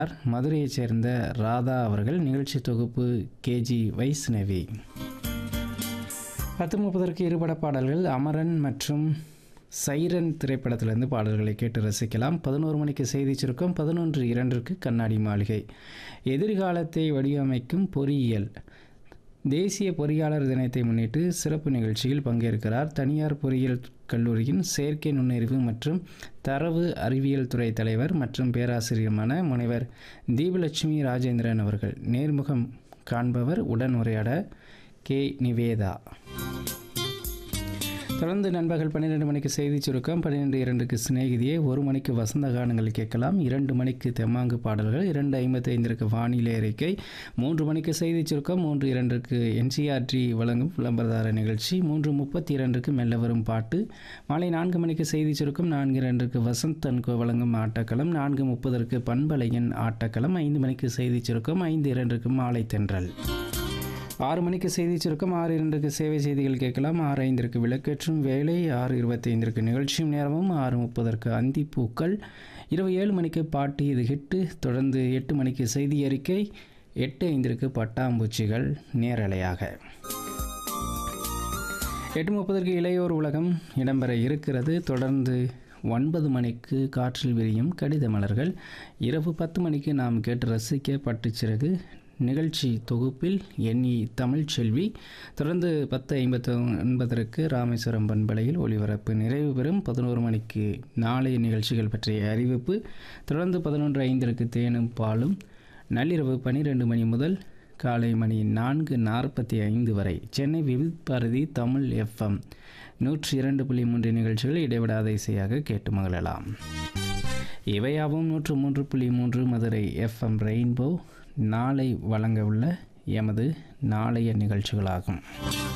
மதுரையைச் சேர்ந்த ராதா அவர்கள் நிகழ்ச்சி தொகுப்பு கேஜி வைஷ்ணவி பத்து முப்பதற்கு இருபட பாடல்கள் அமரன் மற்றும் சைரன் திரைப்படத்திலிருந்து பாடல்களை கேட்டு ரசிக்கலாம் பதினோரு மணிக்கு செய்தி சுருக்கம் பதினொன்று இரண்டிற்கு கண்ணாடி மாளிகை எதிர்காலத்தை வடிவமைக்கும் பொறியியல் தேசிய பொறியாளர் தினத்தை முன்னிட்டு சிறப்பு நிகழ்ச்சியில் பங்கேற்கிறார் தனியார் பொறியியல் கல்லூரியின் செயற்கை நுண்ணறிவு மற்றும் தரவு அறிவியல் துறை தலைவர் மற்றும் பேராசிரியருமான முனைவர் தீபலட்சுமி ராஜேந்திரன் அவர்கள் நேர்முகம் காண்பவர் உடன் உரையாட கே நிவேதா தொடர்ந்து நண்பர்கள் பன்னிரெண்டு மணிக்கு செய்தி சுருக்கம் பன்னிரெண்டு இரண்டுக்கு சிநேகிதியே ஒரு மணிக்கு வசந்த கானங்கள் கேட்கலாம் இரண்டு மணிக்கு தெம்மாங்கு பாடல்கள் இரண்டு ஐம்பத்தி ஐந்திற்கு வானிலை அறிக்கை மூன்று மணிக்கு செய்தி சுருக்கம் மூன்று இரண்டுக்கு என்சிஆர்டி வழங்கும் விளம்பரதார நிகழ்ச்சி மூன்று முப்பத்தி இரண்டுக்கு மெல்ல வரும் பாட்டு மாலை நான்கு மணிக்கு செய்தி சுருக்கம் நான்கு இரண்டுக்கு வசந்த் அன்கோ வழங்கும் ஆட்டக்களம் நான்கு முப்பதற்கு பண்பலையின் ஆட்டக்களம் ஐந்து மணிக்கு செய்தி சுருக்கம் ஐந்து இரண்டுக்கு மாலை தென்றல் ஆறு மணிக்கு செய்தி சுருக்கம் ஆறு இரண்டுக்கு சேவை செய்திகள் கேட்கலாம் ஆறு ஐந்திற்கு விளக்கேற்றும் வேலை ஆறு இருபத்தி ஐந்திற்கு நிகழ்ச்சியும் நேரமும் ஆறு முப்பதற்கு அந்திப்பூக்கள் இரவு ஏழு மணிக்கு பாட்டு இது ஹிட்டு தொடர்ந்து எட்டு மணிக்கு செய்தி அறிக்கை எட்டு ஐந்திற்கு பட்டாம்பூச்சிகள் நேரலையாக எட்டு முப்பதற்கு இளையோர் உலகம் இடம்பெற இருக்கிறது தொடர்ந்து ஒன்பது மணிக்கு காற்றில் விரியும் கடித மலர்கள் இரவு பத்து மணிக்கு நாம் கேட்டு ரசிக்க பட்டுச்சிறகு நிகழ்ச்சி தொகுப்பில் எண்ணி தமிழ்ச்செல்வி தொடர்ந்து பத்து ஐம்பத்து ஒன்பதற்கு ராமேஸ்வரம் பண்பலையில் ஒளிபரப்பு நிறைவு பெறும் பதினோரு மணிக்கு நாளைய நிகழ்ச்சிகள் பற்றிய அறிவிப்பு தொடர்ந்து பதினொன்று ஐந்திற்கு தேனும் பாலும் நள்ளிரவு பன்னிரெண்டு மணி முதல் காலை மணி நான்கு நாற்பத்தி ஐந்து வரை சென்னை விவித் பாரதி தமிழ் எஃப்எம் நூற்றி இரண்டு புள்ளி மூன்று நிகழ்ச்சிகள் இடைவிடாத இசையாக கேட்டு மகிழலாம் இவையாவும் நூற்று மூன்று புள்ளி மூன்று மதுரை எஃப்எம் ரெயின்போ நாளை வழங்க உள்ள எமது நாளைய நிகழ்ச்சிகளாகும்